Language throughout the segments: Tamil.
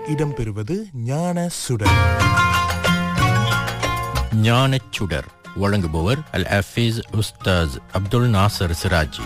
இடம்பெறுவது ஞான சுடர் ஞானச் சுடர் வழங்குபவர் அல் ஹஃபீஸ் உஸ்தாஸ் அப்துல் நாசர் சிராஜி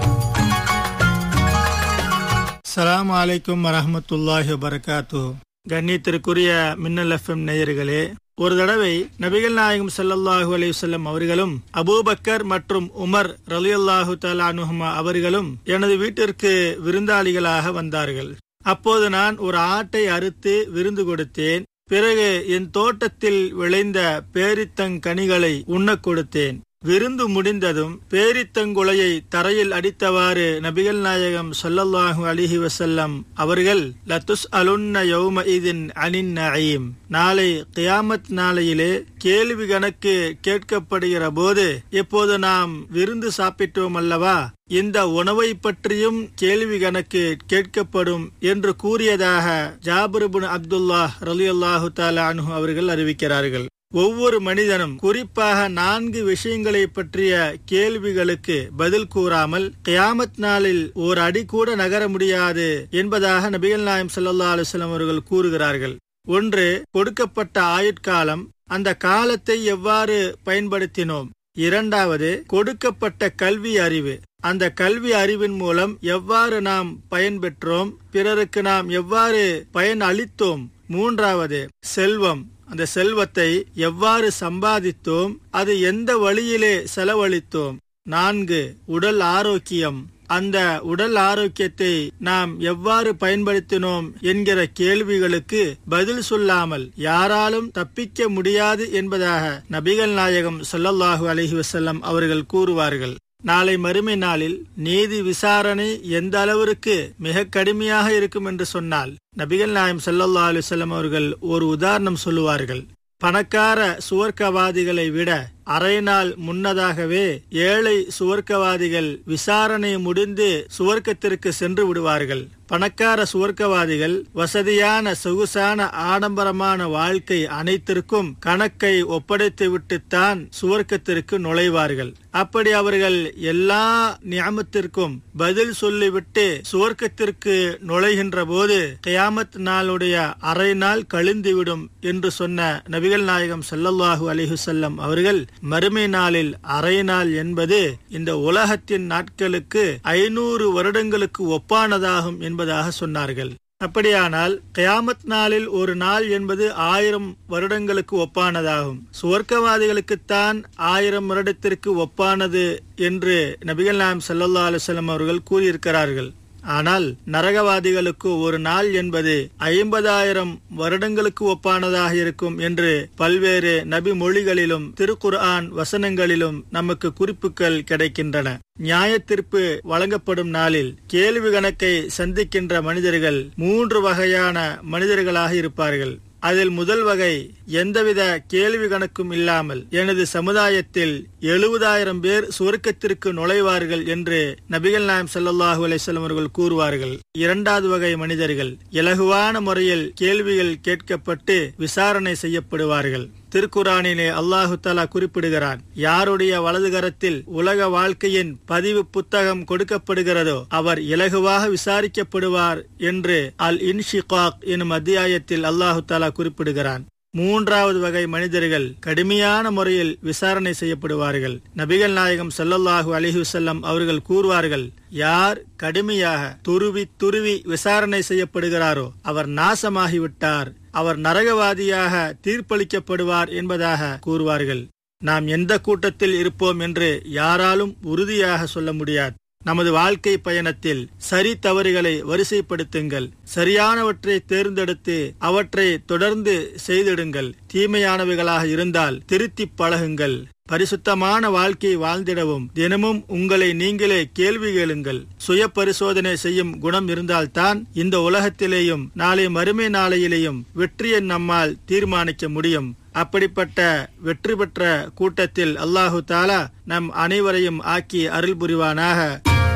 அஸ்ஸலாமு அலைக்கும் வரஹ்மத்துல்லாஹி வபரகாத்து கண்ணியத்திற்குரிய மின்னல் எஃப்எம் நேயர்களே ஒரு தடவை நபிகள் நாயகம் ஸல்லல்லாஹு அலைஹி வஸல்லம் அவர்களும் அபூபக்கர் மற்றும் உமர் ரலியல்லாஹு தஆலா அன்ஹுமா அவர்களும் எனது வீட்டிற்கு விருந்தாளிகளாக வந்தார்கள் அப்போது நான் ஒரு ஆட்டை அறுத்து விருந்து கொடுத்தேன் பிறகு என் தோட்டத்தில் விளைந்த பேரித்தங்கனிகளை உண்ணக் கொடுத்தேன் விருந்து முடிந்ததும் பேரித்தங்குலையை தரையில் அடித்தவாறு நபிகள் நாயகம் ஸல்லல்லாஹு அலிஹி வசல்லம் அவர்கள் லத்துஸ் அலுன்ன யௌம இதின் அனின் நயீம் நாளை கியாமத் நாளையிலே கேள்வி கணக்கு கேட்கப்படுகிற போது இப்போது நாம் விருந்து சாப்பிட்டோம் அல்லவா இந்த உணவை பற்றியும் கேள்வி கணக்கு கேட்கப்படும் என்று கூறியதாக ஜாபிர்பின் அப்துல்லா ரலியல்லாஹு தாலா அன்ஹு அவர்கள் அறிவிக்கிறார்கள் ஒவ்வொரு மனிதனும் குறிப்பாக நான்கு விஷயங்களை பற்றிய கேள்விகளுக்கு பதில் கூறாமல் கியாமத் நாளில் ஒரு அடி கூட நகர முடியாது என்பதாக நபிகள் நாயம் சல்லா அலுவலம் அவர்கள் கூறுகிறார்கள் ஒன்று கொடுக்கப்பட்ட ஆயுட்காலம் அந்த காலத்தை எவ்வாறு பயன்படுத்தினோம் இரண்டாவது கொடுக்கப்பட்ட கல்வி அறிவு அந்த கல்வி அறிவின் மூலம் எவ்வாறு நாம் பயன்பெற்றோம் பிறருக்கு நாம் எவ்வாறு பயன் அளித்தோம் மூன்றாவது செல்வம் அந்த செல்வத்தை எவ்வாறு சம்பாதித்தோம் அது எந்த வழியிலே செலவழித்தோம் நான்கு உடல் ஆரோக்கியம் அந்த உடல் ஆரோக்கியத்தை நாம் எவ்வாறு பயன்படுத்தினோம் என்கிற கேள்விகளுக்கு பதில் சொல்லாமல் யாராலும் தப்பிக்க முடியாது என்பதாக நபிகள் நாயகம் சொல்லல்லாஹு அலஹி வசல்லம் அவர்கள் கூறுவார்கள் நாளை மறுமை நாளில் நீதி விசாரணை எந்த அளவிற்கு மிக கடுமையாக இருக்கும் என்று சொன்னால் நபிகள் நாயம் சல்லல்லா அலுவலம் அவர்கள் ஒரு உதாரணம் சொல்லுவார்கள் பணக்கார சுவர்க்கவாதிகளை விட அரை நாள் முன்னதாகவே ஏழை சுவர்க்கவாதிகள் விசாரணை முடிந்து சுவர்க்கத்திற்கு சென்று விடுவார்கள் பணக்கார சுவர்க்கவாதிகள் வசதியான சொகுசான ஆடம்பரமான வாழ்க்கை அனைத்திற்கும் கணக்கை ஒப்படைத்து விட்டுத்தான் சுவர்க்கத்திற்கு நுழைவார்கள் அப்படி அவர்கள் எல்லா நியமத்திற்கும் பதில் சொல்லிவிட்டு சுவர்க்கத்திற்கு நுழைகின்ற போது கயாமத் நாளுடைய அரை நாள் கழிந்துவிடும் என்று சொன்ன நபிகள் நாயகம் சல்லல்லாஹூ அலிஹுசல்லம் அவர்கள் மறுமை நாளில் அரை நாள் என்பது இந்த உலகத்தின் நாட்களுக்கு ஐநூறு வருடங்களுக்கு ஒப்பானதாகும் என்பதாக சொன்னார்கள் அப்படியானால் கயாமத் நாளில் ஒரு நாள் என்பது ஆயிரம் வருடங்களுக்கு ஒப்பானதாகும் சுவர்க்கவாதிகளுக்குத்தான் ஆயிரம் வருடத்திற்கு ஒப்பானது என்று நபிகள் நாயம் சல்லா அலுவலம் அவர்கள் கூறியிருக்கிறார்கள் ஆனால் நரகவாதிகளுக்கு ஒரு நாள் என்பது ஐம்பதாயிரம் வருடங்களுக்கு ஒப்பானதாக இருக்கும் என்று பல்வேறு நபி மொழிகளிலும் திருக்குர்ஆன் வசனங்களிலும் நமக்கு குறிப்புகள் கிடைக்கின்றன நியாய தீர்ப்பு வழங்கப்படும் நாளில் கேள்வி கணக்கை சந்திக்கின்ற மனிதர்கள் மூன்று வகையான மனிதர்களாக இருப்பார்கள் அதில் முதல் வகை எந்தவித கேள்வி கணக்கும் இல்லாமல் எனது சமுதாயத்தில் எழுபதாயிரம் பேர் சுவர்க்கத்திற்கு நுழைவார்கள் என்று நபிகள் நாயம் சல்லாஹூ அலையம் அவர்கள் கூறுவார்கள் இரண்டாவது வகை மனிதர்கள் இலகுவான முறையில் கேள்விகள் கேட்கப்பட்டு விசாரணை செய்யப்படுவார்கள் திருக்குறானிலே அல்லாஹு தலா குறிப்பிடுகிறான் யாருடைய வலது கரத்தில் உலக வாழ்க்கையின் பதிவு புத்தகம் கொடுக்கப்படுகிறதோ அவர் இலகுவாக விசாரிக்கப்படுவார் என்று அல் இன்ஷிகாக் எனும் அத்தியாயத்தில் அல்லாஹு தாலா குறிப்பிடுகிறான் மூன்றாவது வகை மனிதர்கள் கடுமையான முறையில் விசாரணை செய்யப்படுவார்கள் நபிகள் நாயகம் சல்லல்லாஹு அலிஹுசல்லம் அவர்கள் கூறுவார்கள் யார் கடுமையாக துருவி துருவி விசாரணை செய்யப்படுகிறாரோ அவர் நாசமாகிவிட்டார் அவர் நரகவாதியாக தீர்ப்பளிக்கப்படுவார் என்பதாக கூறுவார்கள் நாம் எந்த கூட்டத்தில் இருப்போம் என்று யாராலும் உறுதியாக சொல்ல முடியாது நமது வாழ்க்கை பயணத்தில் சரி தவறுகளை வரிசைப்படுத்துங்கள் சரியானவற்றை தேர்ந்தெடுத்து அவற்றை தொடர்ந்து செய்திடுங்கள் தீமையானவைகளாக இருந்தால் திருத்தி பழகுங்கள் பரிசுத்தமான வாழ்க்கையை வாழ்ந்திடவும் தினமும் உங்களை நீங்களே கேள்வி கேளுங்கள் சுய பரிசோதனை செய்யும் குணம் இருந்தால்தான் இந்த உலகத்திலேயும் நாளை மறுமை நாளையிலேயும் வெற்றியை நம்மால் தீர்மானிக்க முடியும் அப்படிப்பட்ட வெற்றி பெற்ற கூட்டத்தில் அல்லாஹு தாலா நம் அனைவரையும் ஆக்கி அருள் புரிவானாக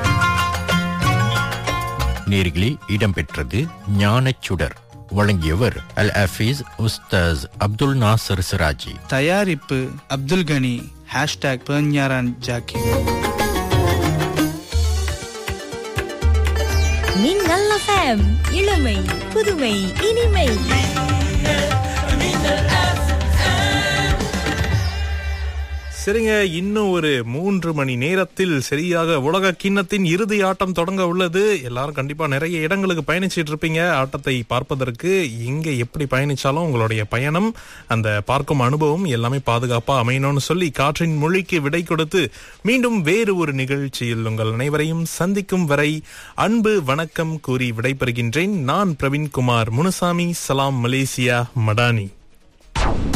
நேர்களே இடம்பெற்றது ஞானச் சுடர் வழங்கியவர் அல் ஹஃபீஸ் உஸ்தாஸ் அப்துல் நாசர் சிராஜி தயாரிப்பு அப்துல் கனி ஹேஷ்டாக் பெர்ஞாரான் ஜாக்கி மின்னல் எஃப்எம் இளமை புதுமை இனிமை சரிங்க இன்னும் ஒரு மூன்று மணி நேரத்தில் சரியாக உலக கிண்ணத்தின் இறுதி ஆட்டம் தொடங்க உள்ளது எல்லாரும் கண்டிப்பா நிறைய இடங்களுக்கு பயணிச்சிட்டு இருப்பீங்க ஆட்டத்தை பார்ப்பதற்கு எங்க எப்படி பயணிச்சாலும் உங்களுடைய பயணம் அந்த பார்க்கும் அனுபவம் எல்லாமே பாதுகாப்பா அமையணும்னு சொல்லி காற்றின் மொழிக்கு விடை கொடுத்து மீண்டும் வேறு ஒரு நிகழ்ச்சியில் உங்கள் அனைவரையும் சந்திக்கும் வரை அன்பு வணக்கம் கூறி விடைபெறுகின்றேன் நான் பிரவீன்குமார் முனுசாமி சலாம் மலேசியா மடானி